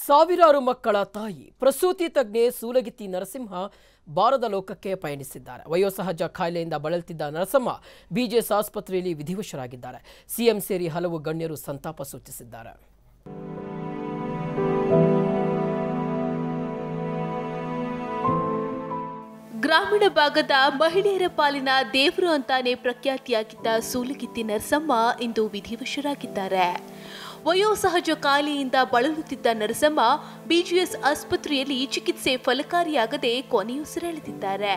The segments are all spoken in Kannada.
ಸಾವಿರಾರು ಮಕ್ಕಳ ತಾಯಿ ಪ್ರಸೂತಿ ತಜ್ಞೆ ಸೂಲಗಿತ್ತಿ ನರಸಿಂಹ ಬಾರದ ಲೋಕಕ್ಕೆ ಪಯಣಿಸಿದ್ದಾರೆ ವಯೋಸಹಜ ಕಾಯಿಲೆಯಿಂದ ಬಳಲ್ತಿದ್ದ ನರಸಮ್ಮ ಬಿಜೆಎಸ್ ಆಸ್ಪತ್ರೆಯಲ್ಲಿ ವಿಧಿವಶರಾಗಿದ್ದಾರೆ ಸಿಎಂ ಸೇರಿ ಹಲವು ಗಣ್ಯರು ಸಂತಾಪ ಸೂಚಿಸಿದ್ದಾರೆ ಗ್ರಾಮೀಣ ಭಾಗದ ಮಹಿಳೆಯರ ಪಾಲಿನ ದೇವರು ಅಂತಾನೆ ಪ್ರಖ್ಯಾತಿಯಾಗಿದ್ದ ಸೂಲಗಿತ್ತಿ ನರಸಮ್ಮ ಇಂದು ವಿಧಿವಶರಾಗಿದ್ದಾರೆ ವಯೋಸಹಜ ಕಾಯಿಲೆಯಿಂದ ಬಳಲುತ್ತಿದ್ದ ನರಸಮ್ಮ ಬಿಜಿಎಸ್ ಆಸ್ಪತ್ರೆಯಲ್ಲಿ ಚಿಕಿತ್ಸೆ ಫಲಕಾರಿಯಾಗದೆ ಕೊನೆಯುಸಿರೆಳೆದಿದ್ದಾರೆ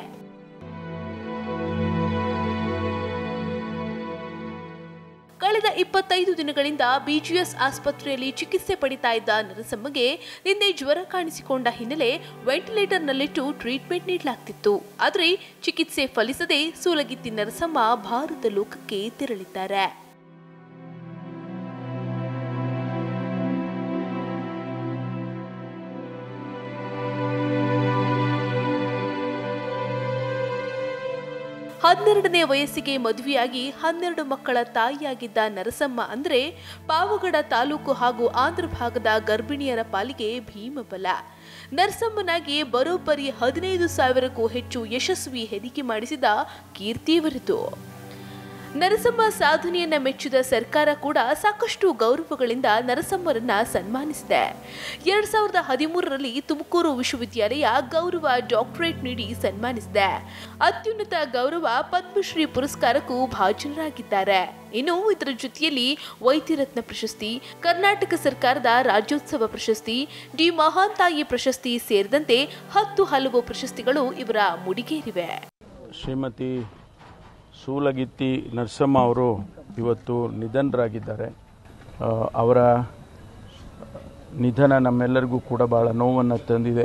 ಕಳೆದ ಇಪ್ಪತ್ತೈದು ದಿನಗಳಿಂದ ಬಿಜಿಎಸ್ ಆಸ್ಪತ್ರೆಯಲ್ಲಿ ಚಿಕಿತ್ಸೆ ಪಡಿತಾ ಇದ್ದ ನರಸಮ್ಮಗೆ ನಿನ್ನೆ ಜ್ವರ ಕಾಣಿಸಿಕೊಂಡ ಹಿನ್ನೆಲೆ ವೆಂಟಿಲೇಟರ್ನಲ್ಲಿಟ್ಟು ಟ್ರೀಟ್ಮೆಂಟ್ ನೀಡಲಾಗ್ತಿತ್ತು ಆದರೆ ಚಿಕಿತ್ಸೆ ಫಲಿಸದೆ ಸೂಲಗಿತ್ತಿ ನರಸಮ್ಮ ಭಾರತ ಲೋಕಕ್ಕೆ ತೆರಳಿದ್ದಾರೆ ಹನ್ನೆರಡನೇ ವಯಸ್ಸಿಗೆ ಮದುವೆಯಾಗಿ ಹನ್ನೆರಡು ಮಕ್ಕಳ ತಾಯಿಯಾಗಿದ್ದ ನರಸಮ್ಮ ಅಂದ್ರೆ ಪಾವಗಡ ತಾಲೂಕು ಹಾಗೂ ಆಂಧ್ರ ಭಾಗದ ಗರ್ಭಿಣಿಯರ ಪಾಲಿಗೆ ಭೀಮಬಲ ನರಸಮ್ಮನಾಗಿ ಬರೋಬ್ಬರಿ ಹದಿನೈದು ಸಾವಿರಕ್ಕೂ ಹೆಚ್ಚು ಯಶಸ್ವಿ ಹೆರಿಗೆ ಮಾಡಿಸಿದ ಕೀರ್ತಿಯವರಿತು ನರಸಮ್ಮ ಸಾಧನೆಯನ್ನ ಮೆಚ್ಚಿದ ಸರ್ಕಾರ ಕೂಡ ಸಾಕಷ್ಟು ಗೌರವಗಳಿಂದ ನರಸಮ್ಮರನ್ನ ಸನ್ಮಾನಿಸಿದೆ ಎರಡ್ ಸಾವಿರದ ಹದಿಮೂರರಲ್ಲಿ ತುಮಕೂರು ವಿಶ್ವವಿದ್ಯಾಲಯ ಗೌರವ ಡಾಕ್ಟರೇಟ್ ನೀಡಿ ಸನ್ಮಾನಿಸಿದೆ ಅತ್ಯುನ್ನತ ಗೌರವ ಪದ್ಮಶ್ರೀ ಪುರಸ್ಕಾರಕ್ಕೂ ಭಾಜನರಾಗಿದ್ದಾರೆ ಇನ್ನು ಇದರ ಜೊತೆಯಲ್ಲಿ ವೈದ್ಯರತ್ನ ಪ್ರಶಸ್ತಿ ಕರ್ನಾಟಕ ಸರ್ಕಾರದ ರಾಜ್ಯೋತ್ಸವ ಪ್ರಶಸ್ತಿ ಡಿ ಮಹಾಂತಾಯಿ ಪ್ರಶಸ್ತಿ ಸೇರಿದಂತೆ ಹತ್ತು ಹಲವು ಪ್ರಶಸ್ತಿಗಳು ಇವರ ಮುಡಿಗೇರಿವೆ ಶ್ರೀಮತಿ ಸೂಲಗಿತ್ತಿ ನರಸಮ್ಮ ಅವರು ಇವತ್ತು ನಿಧನರಾಗಿದ್ದಾರೆ ಆ, ಅವರ ನಿಧನ ನಮ್ಮೆಲ್ಲರಿಗೂ ಕೂಡ ಭಾಳ ನೋವನ್ನು ತಂದಿದೆ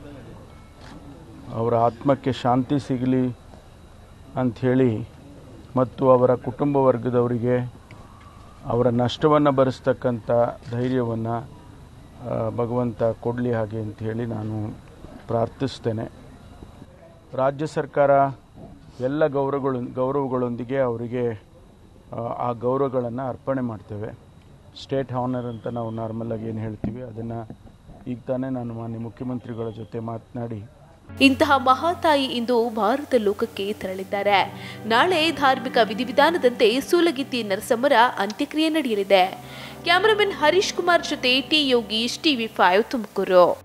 ಅವರ ಆತ್ಮಕ್ಕೆ ಶಾಂತಿ ಸಿಗಲಿ ಅಂಥೇಳಿ ಮತ್ತು ಅವರ ಕುಟುಂಬ ವರ್ಗದವರಿಗೆ ಅವರ ನಷ್ಟವನ್ನು ಭರಿಸ್ತಕ್ಕಂಥ ಧೈರ್ಯವನ್ನು ಭಗವಂತ ಕೊಡಲಿ ಹಾಗೆ ಅಂತ ಹೇಳಿ ನಾನು ಪ್ರಾರ್ಥಿಸ್ತೇನೆ ರಾಜ್ಯ ಸರ್ಕಾರ ಎಲ್ಲ ಗೌರವಗಳು ಗೌರವಗಳೊಂದಿಗೆ ಅವರಿಗೆ ಆ, ಆ ಗೌರವಗಳನ್ನು ಅರ್ಪಣೆ ಮಾಡ್ತೇವೆ ಸ್ಟೇಟ್ ಹಾನರ್ ಅಂತ ನಾವು ನಾರ್ಮಲಾಗಿ ಏನು ಹೇಳ್ತೀವಿ ಅದನ್ನು ಈಗ ತಾನೇ ನಾನು ಮಾನ್ಯ ಮುಖ್ಯಮಂತ್ರಿಗಳ ಜೊತೆ ಮಾತನಾಡಿ ಇಂತಹ ಮಹಾತಾಯಿ ಇಂದು ಭಾರತ ಲೋಕಕ್ಕೆ ತೆರಳಿದ್ದಾರೆ ನಾಳೆ ಧಾರ್ಮಿಕ ವಿಧಿವಿಧಾನದಂತೆ ಸೂಲಗಿತ್ತಿ ನರಸಮ್ಮರ ಅಂತ್ಯಕ್ರಿಯೆ ನಡೆಯಲಿದೆ ಕ್ಯಾಮರಾಮನ್ ಹರೀಶ್ ಕುಮಾರ್ ಜೊತೆ T Yogish TV five Tumakuru